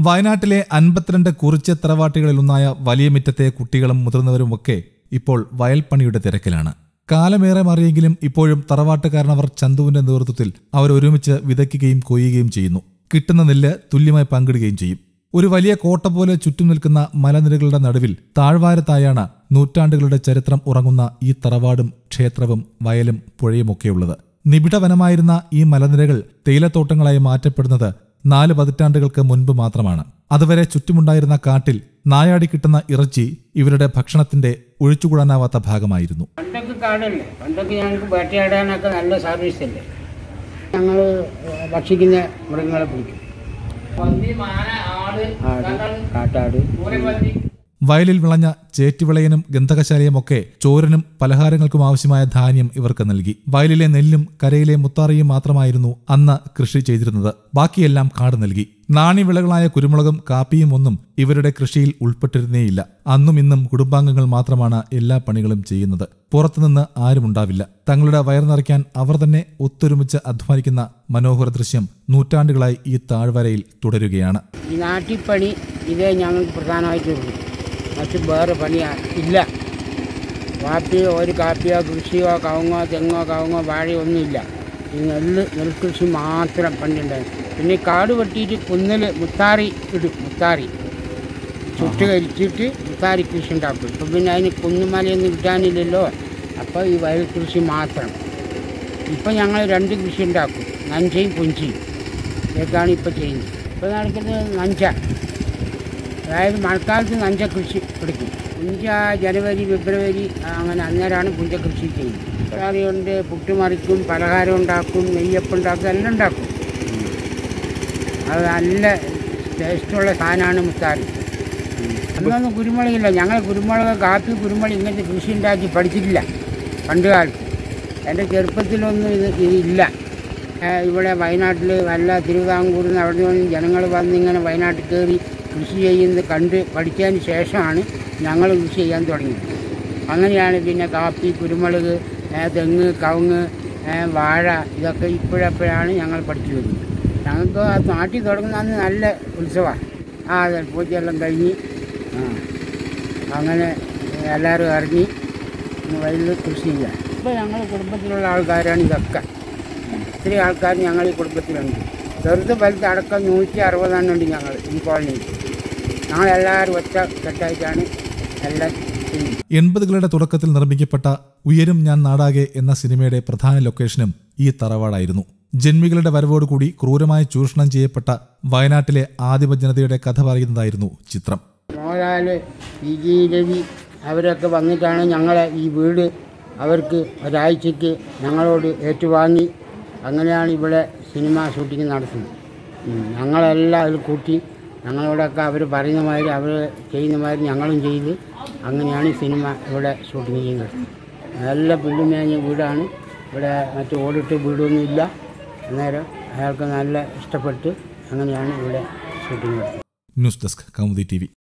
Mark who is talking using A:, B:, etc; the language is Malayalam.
A: വയനാട്ടിലെ അൻപത്തിരണ്ട് കുറിച്യ തറവാട്ടുകളിലൊന്നായ വലിയ മിറ്റത്തെ കുട്ടികളും മുതിർന്നവരുമൊക്കെ ഇപ്പോൾ വയൽപ്പണിയുടെ തിരക്കിലാണ് കാലമേറെ മാറിയെങ്കിലും ഇപ്പോഴും തറവാട്ടുകാരനവർ ചന്തുവിന്റെ നേതൃത്വത്തിൽ അവർ ഒരുമിച്ച് വിതയ്ക്കുകയും കൊയ്യുകയും ചെയ്യുന്നു കിട്ടുന്ന നെല്ല് തുല്യമായി പങ്കിടുകയും ചെയ്യും ഒരു വലിയ കോട്ട പോലെ ചുറ്റും നിൽക്കുന്ന മലനിരകളുടെ നടുവിൽ താഴ്വാരത്തായാണ് നൂറ്റാണ്ടുകളുടെ ചരിത്രം ഉറങ്ങുന്ന ഈ തറവാടും ക്ഷേത്രവും വയലും പുഴയുമൊക്കെയുള്ളത് നിബിഡവനമായിരുന്ന ഈ മലനിരകൾ തേയിലത്തോട്ടങ്ങളായി മാറ്റപ്പെടുന്നത് നാല് പതിറ്റാണ്ടുകൾക്ക് മുൻപ് മാത്രമാണ് അതുവരെ ചുറ്റുമുണ്ടായിരുന്ന കാട്ടിൽ നായാടി കിട്ടുന്ന ഇറച്ചി ഇവരുടെ ഭക്ഷണത്തിന്റെ ഒഴിച്ചുകൂടാനാവാത്ത ഭാഗമായിരുന്നു
B: പണ്ടൊക്കെ കാടല്ലേ പണ്ടൊക്കെ ഞങ്ങൾക്ക് വേട്ടയാടാനൊക്കെ നല്ല സർവീസ് അല്ലേ ഞങ്ങൾ ഭക്ഷിക്കുന്ന മൃഗങ്ങളെ പിടിക്കും ആട് കാട്ടാട്
A: വയലിൽ വിളഞ്ഞ ചേറ്റുവിളയനും ഗന്ധകശാലയുമൊക്കെ ചോരനും പലഹാരങ്ങൾക്കും ആവശ്യമായ ധാന്യം ഇവർക്ക് നൽകി വയലിലെ നെല്ലും കരയിലെ മുത്താറിയും മാത്രമായിരുന്നു അന്ന് കൃഷി ചെയ്തിരുന്നത് ബാക്കിയെല്ലാം കാട് നൽകി നാണ്യവിളകളായ കുരുമുളകും കാപ്പിയും ഒന്നും ഇവരുടെ കൃഷിയിൽ ഉൾപ്പെട്ടിരുന്നേയില്ല അന്നും ഇന്നും കുടുംബാംഗങ്ങൾ മാത്രമാണ് എല്ലാ പണികളും ചെയ്യുന്നത് പുറത്തുനിന്ന് ആരുമുണ്ടാവില്ല തങ്ങളുടെ വയർ നിറയ്ക്കാൻ അവർ തന്നെ ഒത്തൊരുമിച്ച് അധ്വാനിക്കുന്ന മനോഹര ദൃശ്യം നൂറ്റാണ്ടുകളായി ഈ താഴ്വരയിൽ തുടരുകയാണ്
B: ഈ നാട്ടിപ്പണി ഇതേ ഞങ്ങൾക്ക് പ്രധാനമായിട്ടുള്ളൂ മറ്റ് വേറെ പണി ഇല്ല കാപ്പിയോ ഒരു കാപ്പിയോ കൃഷിയോ കവുങ്ങോ തെങ്ങോ കവുങ്ങോ വാഴയോ ഒന്നുമില്ല ഈ നെല്ല് നെൽകൃഷി മാത്രം പണ്ടുണ്ടായി പിന്നെ ഈ കാട് വെട്ടിയിട്ട് കുന്നൽ മുത്താറി ഇടും മുത്താറി ചുട്ട് കരിച്ചിട്ട് മുത്താറി കൃഷി ഉണ്ടാക്കും ഇപ്പം പിന്നെ അതിന് കുന്നുമലയൊന്നും കിട്ടാനില്ലല്ലോ അപ്പോൾ ഈ വയൽ കൃഷി മാത്രം ഇപ്പം ഞങ്ങൾ രണ്ട് കൃഷി ഉണ്ടാക്കും നഞ്ചയും പുഞ്ചിയും ഇതൊക്കെയാണ് ഇപ്പോൾ ചെയ്യുന്നത് ഇപ്പോൾ നടക്കുന്നത് നഞ്ച അതായത് മഴക്കാലത്ത് നഞ്ച കൃഷി എടുക്കും പുഞ്ച ജനുവരി ഫെബ്രുവരി അങ്ങനെ അന്നേരമാണ് പുഞ്ച കൃഷി ചെയ്യുന്നത് കറി കൊണ്ട് പുട്ടുമറിക്കും പലഹാരം ഉണ്ടാക്കും നെയ്യപ്പം ഉണ്ടാക്കും എല്ലാം ഉണ്ടാക്കും അത് നല്ല ടേസ്റ്റുള്ള സാധനമാണ് മുത്താറി അന്നൊന്നും കുരുമുളകില്ല ഞങ്ങൾ കുരുമുളക് കാപ്പി കുരുമുളക് ഇങ്ങനത്തെ കൃഷി ഉണ്ടാക്കി പഠിച്ചിട്ടില്ല പണ്ട് കാലത്ത് എൻ്റെ ചെറുപ്പത്തിലൊന്നും ഇത് ഇതില്ല ഏഹ് ഇവിടെ വയനാട്ടിൽ വല്ല തിരുവിതാംകൂറിൽ നിന്ന് അവിടെ നിന്ന് ജനങ്ങൾ വന്നിങ്ങനെ വയനാട്ടിൽ കയറി കൃഷി ചെയ്യുന്നത് കണ്ട് പഠിച്ചതിന് ശേഷമാണ് ഞങ്ങൾ കൃഷി ചെയ്യാൻ തുടങ്ങിയത് അങ്ങനെയാണ് പിന്നെ കാപ്പി കുരുമുളക് ഏഹ് തെങ്ങ് കവുങ്ങ് ഏഹ് വാഴ ഇതൊക്കെ ഇപ്പോഴപ്പോഴാണ് ഞങ്ങൾ പഠിച്ചു വരുന്നത് ഞങ്ങൾക്ക് ആ നാട്ടിൽ തുടങ്ങുന്ന അന്ന് നല്ല ഉത്സവമാണ് ആ അതെ പൂജയെല്ലാം കഴിഞ്ഞ് ആ അങ്ങനെ എല്ലാവരും ഇറങ്ങി വയലിൽ കൃഷി ചെയ്യുക ഇപ്പോൾ ഞങ്ങൾ കുടുംബത്തിലുള്ള ആൾക്കാരാണ് ഇതൊക്കെ ഇത്രയും ആൾക്കാർ ഞങ്ങൾ ഈ കുടുംബത്തിലുണ്ട് ചെറുത് വലുത് അടക്കം നൂറ്റി അറുപതെണ്ണം ഉണ്ട് ഞങ്ങൾ ഈ കോളനിയിൽ ഞങ്ങളെല്ലാവരും ഒറ്റ കെട്ടായിട്ടാണ് എല്ലാം ചെയ്യുന്നത്
A: എൺപതുകളുടെ തുടക്കത്തിൽ നിർമ്മിക്കപ്പെട്ട ഉയരും ഞാൻ നാടാകെ എന്ന സിനിമയുടെ പ്രധാന ലൊക്കേഷനും ഈ തറവാടായിരുന്നു ജന്മികളുടെ വരവോടുകൂടി ക്രൂരമായി ചൂഷണം ചെയ്യപ്പെട്ട വയനാട്ടിലെ ആദിമ ജനതയുടെ കഥ പറയുന്നതായിരുന്നു ചിത്രം
B: മോഹൻലാൽ പി ജി രവി അവരൊക്കെ വന്നിട്ടാണ് ഞങ്ങളെ ഈ വീട് അവർക്ക് ഒരാഴ്ചയ്ക്ക് ഞങ്ങളോട് ഏറ്റുവാങ്ങി അങ്ങനെയാണ് ഇവിടെ സിനിമ ഷൂട്ടിംഗ് നടത്തുന്നത് ഉം. ഞങ്ങളെല്ലാം അതിൽ കൂട്ടി ഞങ്ങളോടൊക്കെ അവർ പറയുന്ന മാതിരി അവർ ചെയ്യുന്ന മാതിരി ഞങ്ങളും ചെയ്ത് അങ്ങനെയാണ് ഈ സിനിമ ഇവിടെ ഷൂട്ടിംഗ് ചെയ്യുന്നത് നല്ല പുല്ലുമേഞ്ഞ വീടാണ് ഇവിടെ മറ്റു ഓടിട്ട് വീടൊന്നുമില്ല അന്നേരം അയാൾക്ക് നല്ല ഇഷ്ടപ്പെട്ട് അങ്ങനെയാണ് ഇവിടെ ഷൂട്ടിംഗ് നടത്തുന്നത്
A: ന്യൂസ് ഡെസ്ക് കൗമുദി ടി